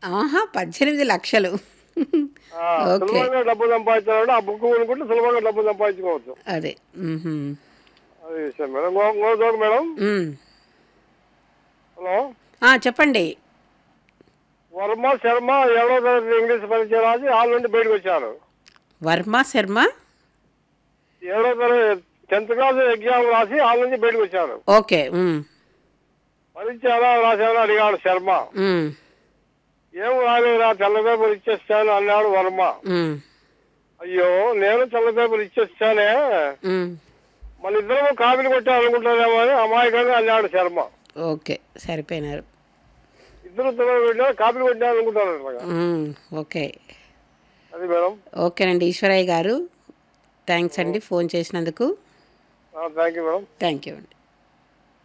ఆహా పద్దెనిమిది లక్షలు ఆ, ఓకే సులభంగా డబ్బు సంపాదించాలంటే ఆ బుక్ కొనుక్కుంటే సులభంగా డబ్బు సంపాదించుకోవచ్చు అదే మ్మ్హ. అది విషయం మేడం ఇంకో ఇంకో జోక్ మేడం మ్మ్. హలో ఆ, చెప్పండి వర్మ శర్మ ఏడో తరగతి ఇంగ్లీష్ పరీక్ష రాసి హాల్ నుండి బయటకు వచ్చారు వర్మ శర్మ ఏడో తరగతి టెన్త్ క్లాస్ ఎగ్జామ్ రాసి హాల్ నుంచి బయటకు వచ్చారు ఓకే మ్మ్. పరీక్ష ఎలా రాశామని అడిగాడు శర్మ మ్మ్. ఏం రాలేదా తెల్ల పేపర్ ఇచ్చేస్తాను అన్నాడు వర్మ మ్మ్. అయ్యో నేను తెల్ల పేపర్ ఇచ్చేస్తానే మ్మ్. మన ఇద్దరం కాపీలు కొట్టాలనుకుంటారేమో అని అమాయకంగా అన్నాడు శర్మ ఓకే సరిపోయినారు ఇద్దరు తెల్ల కొట్టినా కాపీలు కొట్టాలనుకుంటారు మ్మ్. ఓకే అది మేడం ఓకేనండి ఈశ్వరయ్య గారు థ్యాంక్స్ అండి ఫోన్ చేసినందుకు thank you madam thank you అండి